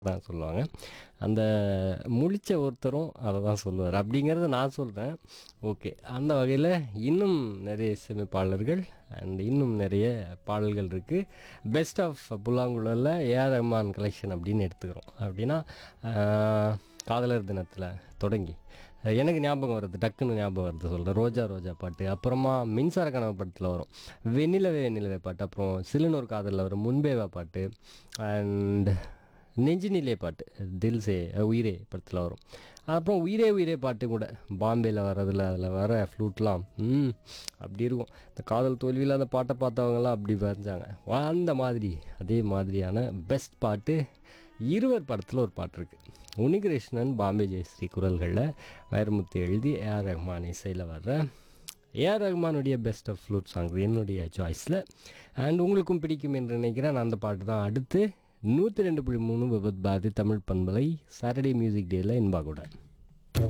தான் சொல்லுவாங்க அந்த முழிச்ச ஒருத்தரும் அதை தான் சொல்லுவார் அப்படிங்கிறத நான் சொல்கிறேன் ஓகே அந்த வகையில் இன்னும் நிறைய இசையமைப்பாளர்கள் அண்ட் இன்னும் நிறைய பாடல்கள் இருக்குது பெஸ்ட் ஆஃப் புல்லாங்குழலில் ஏஆர் ரஹ்மான் கலெக்ஷன் அப்படின்னு எடுத்துக்கிறோம் அப்படின்னா ஆஹ், காதலர் தினத்தில் தொடங்கி எனக்கு ஞாபகம் வருது டக்குன்னு ஞாபகம் வருது சொல்கிறேன் ரோஜா ரோஜா பாட்டு அப்புறமா மின்சார கனவு படத்தில் வரும் வெண்ணிலவே வெண்ணிலவே பாட்டு அப்புறம் சிலுனூர் காதலில் வரும் முன்பேவா பாட்டு அண்ட் நெஞ்சினிலே பாட்டு தில் சே உயிரே படத்தில் வரும் அப்புறம் உயிரே உயிரே பாட்டு கூட பாம்பேயில் வர்றதில் அதில் வர ஃப்ளூட்லாம் ம் அப்படி இருக்கும் இந்த காதல் தோல்வியில் அந்த பாட்டை பார்த்தவங்கலாம் அப்படி வரைஞ்சாங்க அந்த மாதிரி அதே மாதிரியான பெஸ்ட் பாட்டு இருவர் படத்தில் ஒரு பாட்டு இருக்குது உனிகிருஷ்ணன் பாம்பே ஜெயஸ்ரீ குரல்களில் வைரமுத்து எழுதி ஏஆர் ரஹ்மான் இசையில் வர்ற ஏஆர் ரஹ்மானுடைய பெஸ்ட் ஆஃப் ஃப்ளூட் சாங் என்னுடைய சாய்ஸில் அண்ட் உங்களுக்கும் பிடிக்கும் என்று நினைக்கிறேன் நான் அந்த பாட்டு தான் அடுத்து நூற்றி ரெண்டு புள்ளி மூணு விபத் பாரதி தமிழ் பண்பலை சாட்டர்டே மியூசிக் டேயில் இன்பாகுடன்